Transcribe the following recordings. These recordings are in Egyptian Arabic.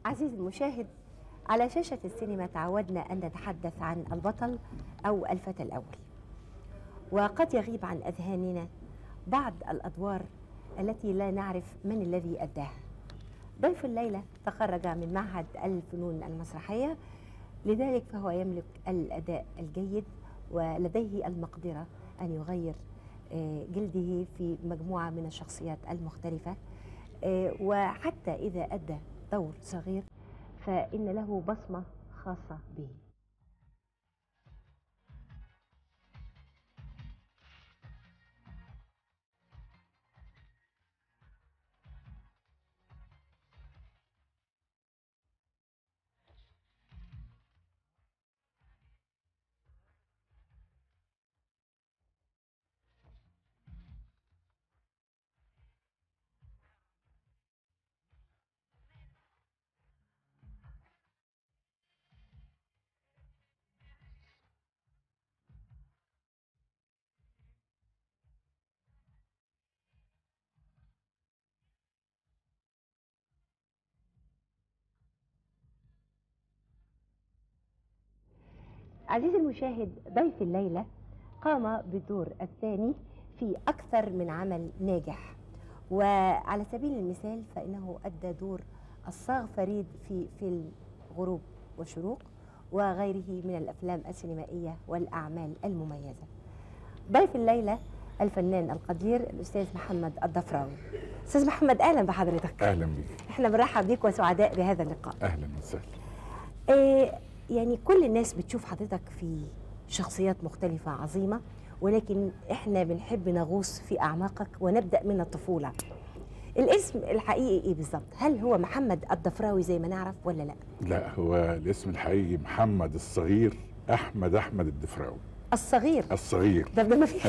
عزيزي المشاهد على شاشة السينما تعودنا أن نتحدث عن البطل أو الفتى الأول وقد يغيب عن أذهاننا بعض الأدوار التي لا نعرف من الذي أداها ضيف الليلة تخرج من معهد الفنون المسرحية لذلك فهو يملك الأداء الجيد ولديه المقدرة أن يغير آه، جلده في مجموعة من الشخصيات المختلفة آه، وحتى إذا أدى دور صغير فإن له بصمة خاصة به عزيزي المشاهد ضيف الليلة قام بالدور الثاني في أكثر من عمل ناجح وعلى سبيل المثال فإنه أدى دور الصاغ فريد في فيلم غروب وشروق وغيره من الأفلام السينمائية والأعمال المميزة ضيف الليلة الفنان القدير الأستاذ محمد الضفراوي أستاذ محمد أهلا بحضرتك اهلا بيك احنا بنرحب بيك وسعداء بهذا اللقاء اهلا وسهلا إيه يعني كل الناس بتشوف حضرتك في شخصيات مختلفة عظيمة ولكن احنا بنحب نغوص في أعماقك ونبدأ من الطفولة الاسم الحقيقي ايه بالظبط؟ هل هو محمد الضفراوي زي ما نعرف ولا لا؟ لا هو الاسم الحقيقي محمد الصغير احمد احمد الدفراوي الصغير الصغير ده ده ما في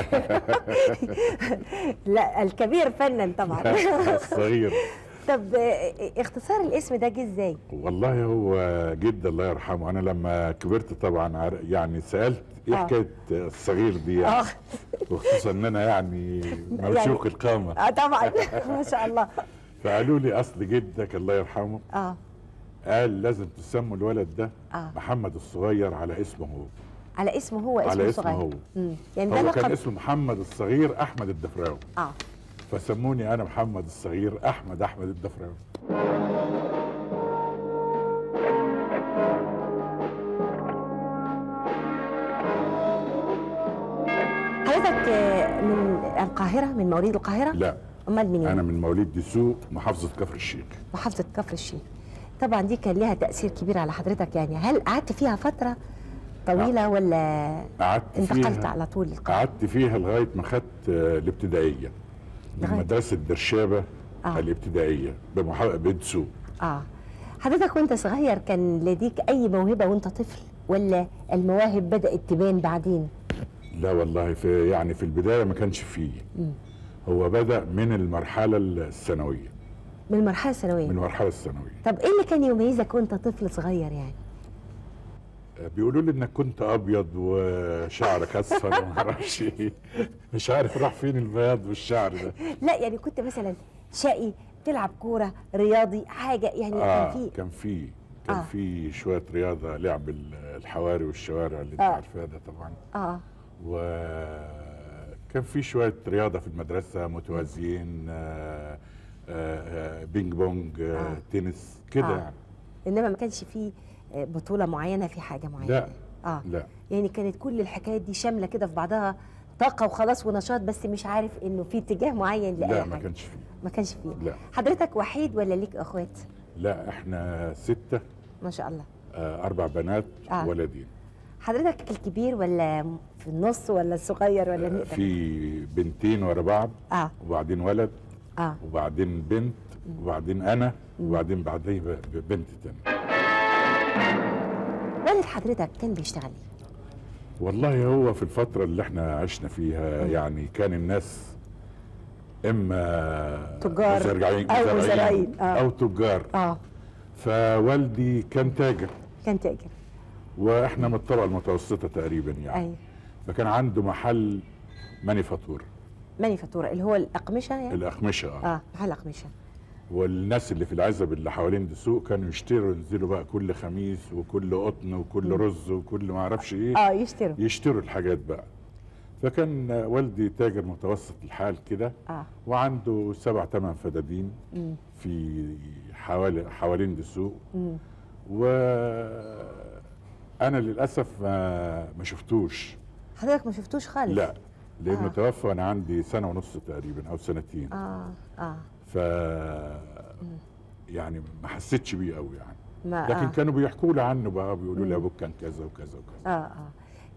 لا الكبير فنا طبعا الصغير طب آه، اختصار الاسم ده جه ازاي؟ والله هو جد الله يرحمه انا لما كبرت طبعا عر- يعني سالت ايه آه. حكايه الصغير دي اه يعني وخصوصا ان انا يعني موثوق القامه اه طبعا ما شاء الله فقالوا لي اصل جدك الله يرحمه اه قال لازم تسموا الولد ده آه. محمد الصغير على اسمه هو على اسمه هو اسمه على اسمه صغير هو. مم. يعني ده هو كان لقب اسمه محمد الصغير احمد الدفراوي اه فسموني انا محمد الصغير احمد احمد الدفراوي حضرتك آه، من القاهرة من مواليد القاهرة؟ لا أمال منين؟ انا من مواليد دسوق محافظه كفر الشيخ محافظة كفر الشيخ طبعا دي كان لها تأثير كبير على حضرتك يعني هل قعدت فيها فترة طويلة ولا قعدت انتقلت فيها على طول القاهرة؟ قعدت فيها لغايه ما خدت آه، الابتدائيه من لغاية- مدرسه درشابه آه. الابتدائيه بمحا... بدسوق اه حضرتك وانت صغير كان لديك أي موهبة وانت طفل ولا المواهب بدأت تبان بعدين؟ لا والله في يعني في البدايه ما كانش فيه هو بدا من المرحله الثانويه من المرحلة من الثانوية المرحله الثانويه طب ايه اللي كان يميزك وانت طفل صغير يعني؟ بيقولوا لي انك كنت ابيض وشعرك اصفر وما اعرفش ايه مش عارف راح فين البياض والشعر ده لا يعني كنت مثلا شقي تلعب كورة رياضي حاجة يعني اه كان في كان في كان آه. في شويه رياضه لعب ال- الحواري والشوارع اللي انت آه. عارفها ده طبعا اه وكان في شويه رياضه في المدرسه متوازيين آه آه آه، بينج بونج آه آه. تنس كده آه. يعني انما ما كانش فيه آه، بطولة معينة في حاجة معينة لا اه لا يعني كانت كل الحكايات دي شامله كده في بعضها طاقه وخلاص ونشاط بس مش عارف انه في اتجاه معين لاي لا حاجه ما كانش فيه ما كانش فيه لا حضرتك وحيد ولا ليك اخوات لا احنا سته ما شاء الله آه اربع بنات آه. ولدين حضرتك الكبير ولا في النص ولا الصغير ولا آه، مين في بنتين ورا بعض اه وبعدين ولد اه وبعدين بنت وبعدين انا وبعدين بعدين ب- ب- بنت تانية والد حضرتك كان بيشتغل ايه والله هو في الفترة اللي احنا عشنا فيها يعني كان الناس اما تجار مزارعين أو مزارعين، آه. او تجار اه فوالدي كان تاجر كان تاجر واحنا من الطبقة المتوسطة تقريبا يعني ايوه فكان عنده محل مانيفاتور مانيفاتوره اللي هو الاقمشه يعني الأقمشة اه اه محل اقمشه والناس اللي في العزب اللي حوالين السوق كانوا يشتروا ينزلوا بقى كل خميس وكل قطن وكل رز وكل ما اعرفش ايه اه يشتروا يشتروا الحاجات بقى فكان والدي تاجر متوسط الحال كده اه وعنده سبع ثمان فدادين مم. في حوالي حوالين السوق مم. وانا للاسف ما ما شفتوش حضرتك ما شفتوش خالص لا لانه آه. توفى وانا عندي سنه ونص تقريبا او سنتين اه اه ف يعني ما حسيتش بيه قوي يعني ما لكن آه. كانوا بيحكوا لي عنه بقى بيقولوا لي مم. ابوك كان كذا وكذا وكذا اه اه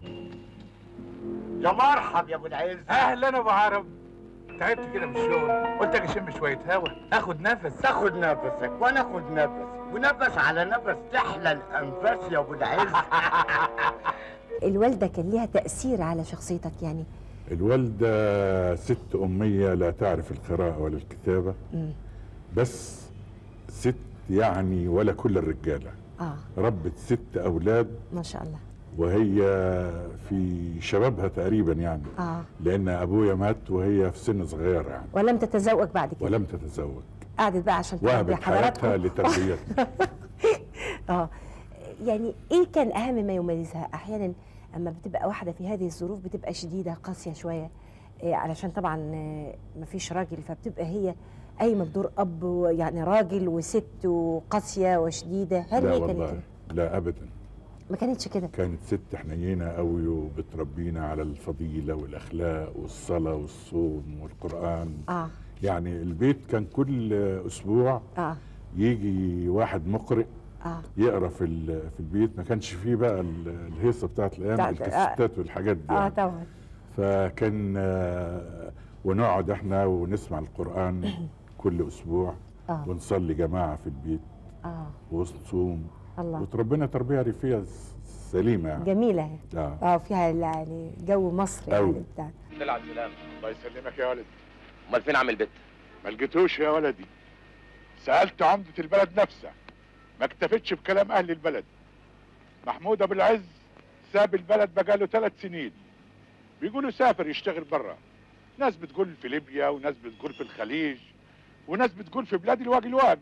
يا مرحب يا ابو العز اهلا ابو عرب تعبت كده من الشغل قلت اجي اشم شويه هوا اخد نفس تاخد نفسك وانا اخد نفس ونفس على نفس تحلى الانفاس يا ابو العز الوالده كان ليها تاثير على شخصيتك يعني الوالده ست اميه لا تعرف القراءه ولا الكتابه مم. بس ست يعني ولا كل الرجاله اه ربت ست اولاد ما شاء الله وهي في شبابها تقريبا يعني اه لان ابويا مات وهي في سن صغير يعني ولم تتزوج بعد كده ولم تتزوج قعدت بقى عشان تربي وهبت حياتها حضراتكم لتربيتنا اه يعني ايه كان اهم ما يميزها احيانا اما بتبقى واحده في هذه الظروف بتبقى شديده قاسيه شويه إيه علشان طبعا آه، مفيش راجل فبتبقى هي قايمه بدور اب و- يعني راجل وست وقاسيه وشديده هل لا هي كانت والله كده؟ لا ابدا ما كانتش كده كانت ست حنينه قوي وبتربينا على الفضيله والاخلاق والصلاه والصوم والقران اه يعني البيت كان كل اسبوع اه يجي واحد مقرئ اه يقرا في ال- في البيت ما كانش فيه بقى ال- الهيصه بتاعت الايام بتاعت- الكاسيتات والحاجات دي اه يعني. طبعا فكان آه، ونقعد احنا ونسمع القران كل اسبوع اه ونصلي جماعه في البيت اه ونصوم الله وتربينا تربيه ريفيه س- سليمه يعني جميله آه. اه فيها يعني جو مصري أوي. يعني بتاع طلعت سلام الله يسلمك يا ولدي امال فين عم البت ما لقيتوش يا ولدي سألت عمدة البلد نفسها ما اكتفتش بكلام أهل البلد محمود أبو العز ساب البلد بقاله ثلاث سنين بيقولوا سافر يشتغل برا ناس بتقول في ليبيا وناس بتقول في الخليج وناس بتقول في بلاد الواج الواج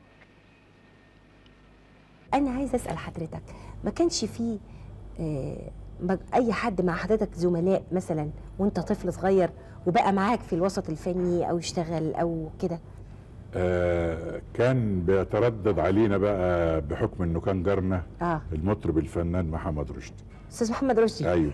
انا عايزه اسال حضرتك ما كانش فيه آه، ما- اي حد مع حضرتك زملاء مثلا وانت طفل صغير وبقى معاك في الوسط الفني او اشتغل او كده آه كان بيتردد علينا بقى بحكم انه كان جارنا اه المطرب الفنان محمد رشدي استاذ محمد رشدي ايوه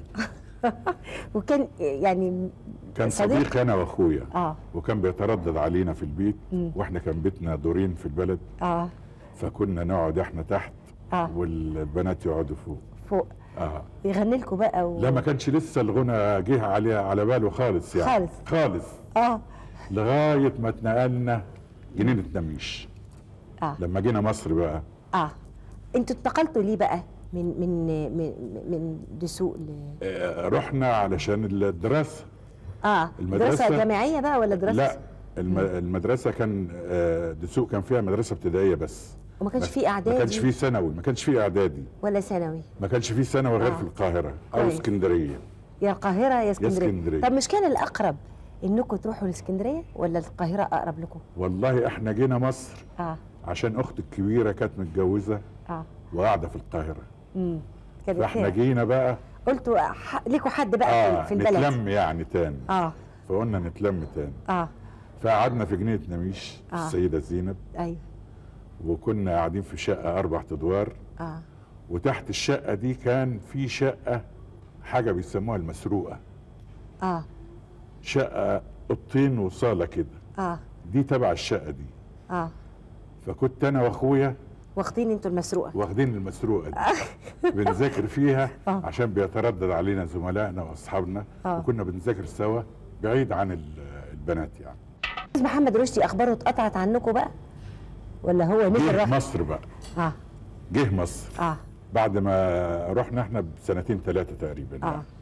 وكان آه، يعني كان صديق؟ صديق انا واخويا اه وكان بيتردد علينا في البيت مم. واحنا كان بيتنا دورين في البلد اه فكنا نقعد احنا تحت اه والبنات يقعدوا فوق فوق اه يغني لكم بقى و... لا ما كانش لسه الغنى جه على على باله خالص يعني خالص. خالص اه لغايه ما اتنقلنا جنينه نميش اه لما جينا مصر بقى اه انتوا انتقلتوا ليه بقى من من من من دسوق ل آه رحنا علشان الدراسه اه المدرسة؟ دراسه جامعيه بقى ولا دراسه لا الم... المدرسه كان آه دسوق كان فيها مدرسه ابتدائيه بس وما كانش ما- فيه اعدادي ما كانش فيه ثانوي ما كانش فيه اعدادي ولا ثانوي ما كانش فيه ثانوي غير آه. في القاهره او كويس. اسكندريه يا القاهره يا اسكندريه اسكندرية. طب مش كان الاقرب انكم تروحوا الاسكندريه ولا القاهره اقرب لكم والله احنا جينا مصر اه عشان اختي الكبيره كانت متجوزه اه وقاعده في القاهره امم كانت فاحنا هي. جينا بقى قلتوا ح... ليكوا حد بقى اه في- في البلد نتلم يعني تاني اه فقلنا نتلم تاني اه فقعدنا في جنينه نميش آه. السيده زينب ايوه وكنا قاعدين في شقه اربع ادوار اه وتحت الشقه دي كان في شقه حاجه بيسموها المسروقه اه شقه اوضتين وصاله كده اه دي تبع الشقه دي اه فكنت انا واخويا واخدين انتوا المسروقه واخدين المسروقه دي بنذاكر فيها آه. عشان بيتردد علينا زملائنا واصحابنا آه. وكنا بنذاكر سوا بعيد عن ال- البنات يعني استاذ محمد رشدي اخباره اتقطعت عنكم بقى ولا هو نزل جه راح مصر بقى اه جه مصر اه بعد ما رحنا احنا بسنتين ثلاثه تقريبا اه يعني.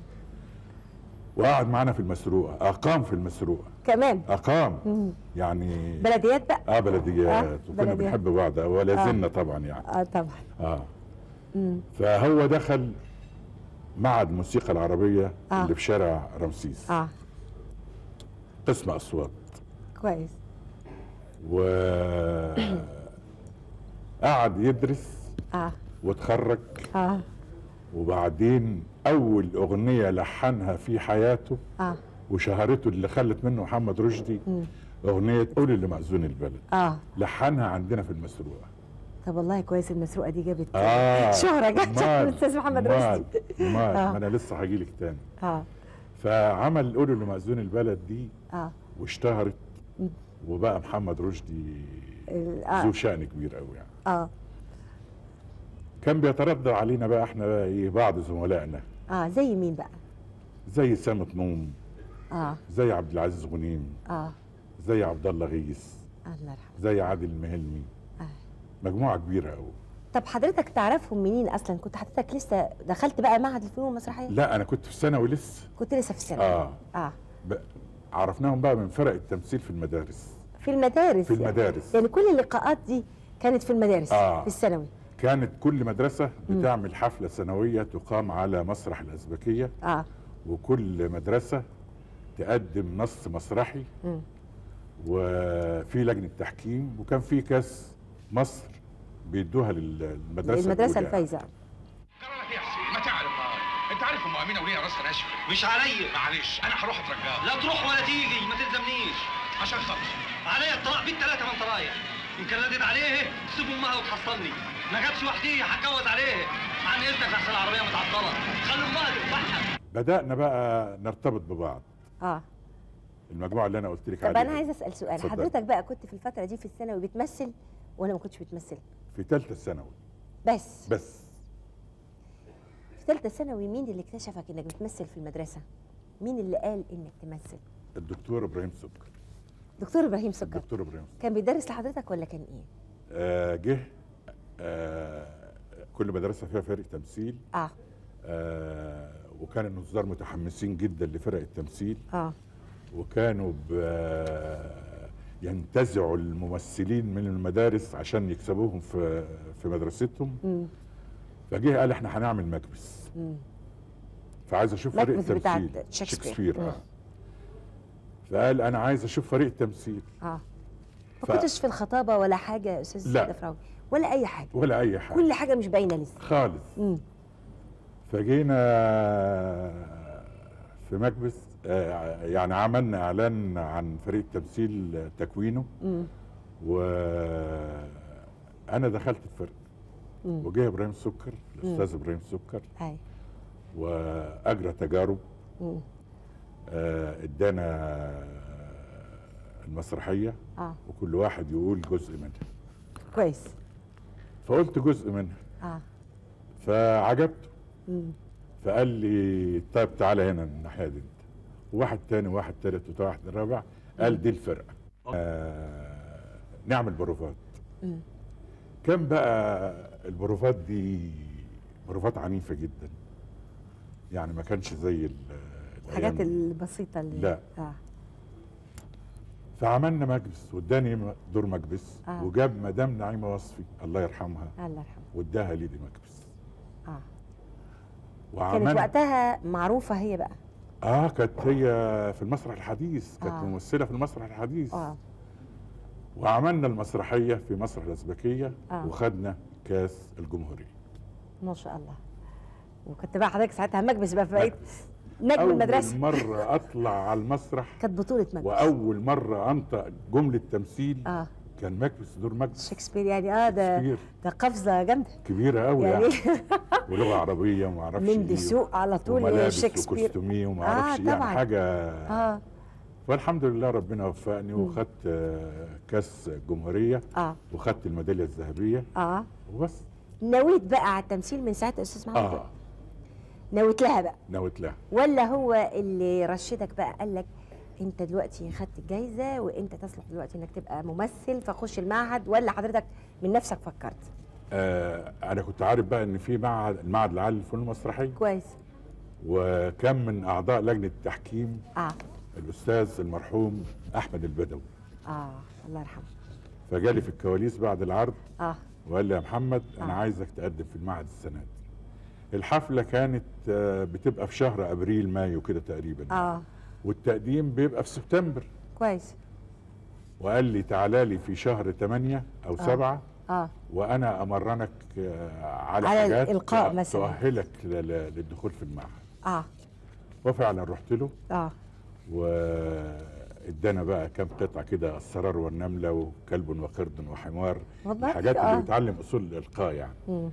وقعد معانا في المسروقه اقام في المسروقه كمان اقام مم. يعني بلديات بقى اه بلديات آه، وكنا بلديات. بنحب بعض ولا آه. زلنا طبعا يعني اه طبعا اه مم. فهو دخل معهد الموسيقى العربيه آه. اللي في شارع رمسيس اه قسم اصوات كويس و قعد يدرس اه واتخرج اه وبعدين اول اغنيه لحنها في حياته اه وشهرته اللي خلت منه محمد رشدي اغنيه قولي لمأذون البلد اه لحنها عندنا في المسروقه طب والله كويس المسروقه دي جابت اه شهره جت من مال، الاستاذ محمد مال، رشدي مال آه. ما انا لسه هجيلك تاني اه فعمل قولوا لمأذون البلد دي اه واشتهرت وبقى محمد رشدي ال- ذو اه شأن كبير قوي يعني اه كان بيتردد علينا بقى احنا بقى ايه بعض زملائنا اه زي مين بقى زي سامة نوم اه زي عبد العزيز غنيم اه زي عبد الله غيث الله يرحمه زي عادل مهلمي آه. مجموعه كبيره قوي طب حضرتك تعرفهم منين اصلا كنت حضرتك لسه دخلت بقى معهد الفنون المسرحيه لا انا كنت في ثانوي لسه كنت لسه في الثانوي اه اه ب- عرفناهم بقى من فرق التمثيل في المدارس في المدارس في يعني. المدارس يعني كل اللقاءات دي كانت في المدارس آه. في الثانوي كانت كل مدرسه بتعمل حفله سنويه تقام على مسرح الازبكيه اه وكل مدرسه تقدم نص مسرحي مم. وفي لجنه تحكيم وكان في كاس مصر بيدوها للمدرسه المدرسه الأولى. الفايزه قال لك يا حسين ما تعرف انت عارف ام امينه وليها راس ناشفه مش عليا معلش انا هروح اترجاها لا تروح ولا تيجي ما تلزمنيش عشان خاطر عليا الطلاق بيت ثلاثه ما انت رايح ان كان لادد عليه تسيب امها وتحصلني ما جاتش وحدي هتجوز عليه عن اذنك احسن العربيه متعطله خلي امها تذبحها بدانا بقى نرتبط ببعض اه المجموعه اللي انا قلت لك طب عليها انا عايزه اسال سؤال اتفضل. حضرتك بقى كنت في الفتره دي في الثانوي بتمثل ولا ما كنتش بتمثل في ثالثه ثانوي بس بس في ثالثه ثانوي مين اللي اكتشفك انك بتمثل في المدرسه مين اللي قال انك تمثل الدكتور ابراهيم سكر دكتور ابراهيم سكر الدكتور ابراهيم سكر كان بيدرس لحضرتك ولا كان ايه آه جه آه كل مدرسه فيها فريق تمثيل اه آه وكان النظار متحمسين جدا لفرق التمثيل اه وكانوا ب- ينتزعوا الممثلين من المدارس عشان يكسبوهم في في مدرستهم امم فجه قال احنا هنعمل مكبس امم فعايز اشوف فريق مكبس بتاعت التمثيل شكسبير. شكسبير مم. اه فقال انا عايز اشوف فريق التمثيل اه ما ف- كنتش في الخطابه ولا حاجه يا استاذ لا. دفراوي ولا اي حاجه ولا اي حاجه كل حاجه مش باينه لسه خالص امم فجينا في مكبس آه، يعني عملنا اعلان عن فريق التمثيل آه، تكوينه امم وانا دخلت الفرق مم. وجه ابراهيم سكر الاستاذ ابراهيم سكر اي واجرى تجارب امم آه، ادانا المسرحيه اه وكل واحد يقول جزء منها كويس فقلت جزء منها اه فعجبته امم فقال لي طيب تعالى هنا الناحيه دي انت وواحد تاني وواحد تالت وواحد رابع قال دي الفرقه آه نعمل بروفات مم. كان بقى البروفات دي بروفات عنيفه جدا يعني ما كانش زي ال- الحاجات الأيام- البسيطه اللي لا. اه فعملنا مجلس واداني م- دور مجلس آه. وجاب مدام نعيمه وصفي الله يرحمها الله يرحمه واداها لي دي مجلس اه كانت وعملنا وقتها معروفه هي بقى اه كانت هي في المسرح الحديث كانت آه. ممثله في المسرح الحديث اه وعملنا المسرحيه في مسرح الازبكيه آه. وخدنا كاس الجمهوريه ما شاء الله وكنت بقى حضرتك ساعتها مكبس بقى بقيت مكبس. نجم اول المدرسه مره اطلع على المسرح كانت بطوله مكبس واول مره انطق جمله تمثيل اه كان مكبس دور مكبس شكسبير يعني اه ده شكسبير. ده قفزه جامده كبيره قوي يعني يعني, ولغه عربيه وما اعرفش من إيه، دسوق على طول وملابس شكسبير وكوستوميه وما آه، اعرفش إيه، يعني طبعاً. حاجه اه والحمد لله ربنا وفقني وخدت آه، كاس الجمهوريه اه وخدت الميداليه الذهبيه اه وبس نويت بقى على التمثيل من ساعه يا استاذ محمد اه نويت لها بقى نويت لها ولا هو اللي رشدك بقى قال لك انت دلوقتي خدت الجايزه وانت تصلح دلوقتي انك تبقى ممثل فخش المعهد ولا حضرتك من نفسك فكرت آه انا كنت عارف بقى ان في معهد المعهد العالي للفنون المسرحيه كويس وكان من اعضاء لجنه التحكيم اه الاستاذ المرحوم احمد البدوي اه الله يرحمه فجالي في الكواليس بعد العرض اه وقال لي يا محمد انا آه. عايزك تقدم في المعهد السنه دي الحفله كانت آه، بتبقى في شهر ابريل مايو كده تقريبا اه والتقديم بيبقى في سبتمبر كويس وقال لي تعالى لي في شهر 8 او 7 اه وانا امرنك آه، على, على حاجات الإلقاء تؤ- مثلاً. تؤهلك ل- ل- للدخول في المعهد اه وفعلا رحت له اه وادانا بقى كام قطعه كده السرر والنمله وكلب وقرد وحمار والله الحاجات آه. اللي بتعلم اصول الالقاء يعني مم.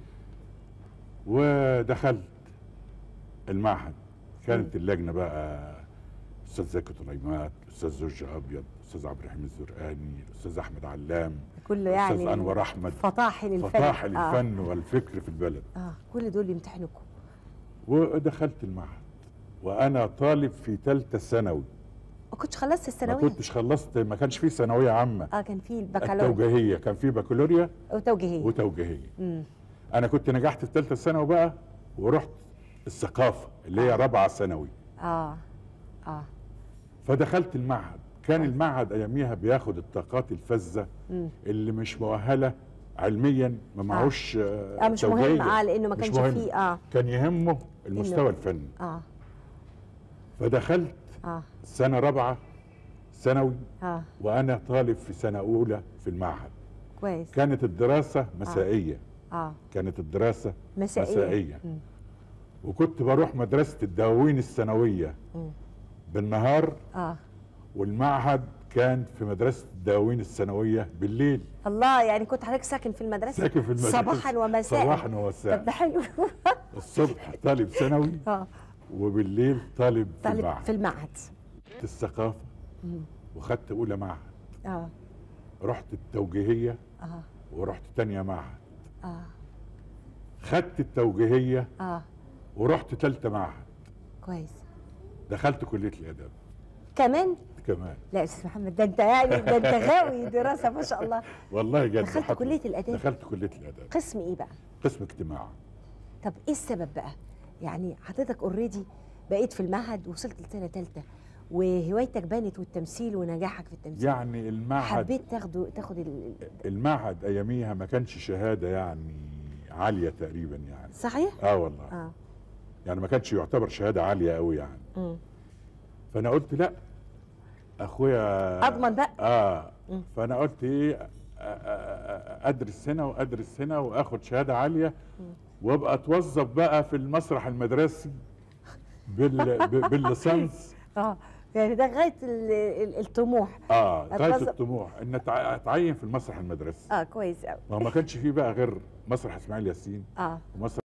ودخلت المعهد كانت اللجنه بقى استاذ زكي طليمات استاذ زوج ابيض استاذ عبد الرحيم الزرقاني الاستاذ احمد علام كله يعني استاذ انور احمد فطاحل الفن فطاحل آه. الفن والفكر في البلد اه كل دول يمتحنوكم ودخلت المعهد وانا طالب في ثالثه ثانوي ما كنتش خلصت ما الثانويه كنتش خلصت ما كانش في ثانويه عامه اه كان في البكالوريا التوجيهيه كان في بكالوريا وتوجيهيه وتوجيهيه مم. انا كنت نجحت في ثالثه ثانوي بقى ورحت الثقافه اللي هي رابعه ثانوي اه اه فدخلت المعهد كان المعهد اياميها بياخد الطاقات الفذه مم. اللي مش مؤهله علميا ما معهوش اه مش مهم توجيهية. اه لانه ما مش كانش مهم. فيه اه كان يهمه المستوى الفني اه فدخلت اه سنه رابعه ثانوي اه وانا طالب في سنه اولى في المعهد كويس كانت الدراسه مسائيه اه كانت الدراسه مسائيه مسائيه مم. وكنت بروح مدرسه الدواوين الثانويه مم. بالنهار اه والمعهد كان في مدرسه الدواوين الثانويه بالليل الله يعني كنت حضرتك ساكن في المدرسه ساكن في المدرسه صباحا ومساء صباحا طب ومساء ده حلو الصبح طالب ثانوي اه وبالليل طالب في طالب المعهد في المعهد في الثقافه مم. وخدت اولى معهد اه رحت التوجيهيه اه ورحت تانية معهد اه خدت التوجيهيه اه ورحت تالتة معهد كويس دخلت كليه الاداب كمان كمان لا يا استاذ محمد ده انت يعني ده انت غاوي دراسه ما شاء الله والله جد دخلت حقا. كلية الآداب؟ دخلت كليه الاداب قسم ايه بقى قسم اجتماع طب ايه السبب بقى يعني حضرتك اوريدي بقيت في المعهد وصلت لسنه ثالثه وهوايتك بانت والتمثيل ونجاحك في التمثيل يعني المعهد حبيت تاخده تاخد ال... المعهد اياميها ما كانش شهاده يعني عاليه تقريبا يعني صحيح اه والله اه يعني ما كانش يعتبر شهاده عاليه قوي يعني امم فانا قلت لا اخويا اضمن بقى اه مم. فانا قلت ايه أ- أ- أ- ادرس هنا وادرس هنا واخد شهاده عاليه وابقى اتوظف بقى في المسرح المدرسي بال ب- بالليسانس اه يعني ده غايه ال... ال... الطموح اه غايه أتوظف- الطموح ان أتع- اتعين في المسرح المدرسي اه كويس قوي ما هو ما كانش فيه بقى غير مسرح اسماعيل ياسين اه ومسرح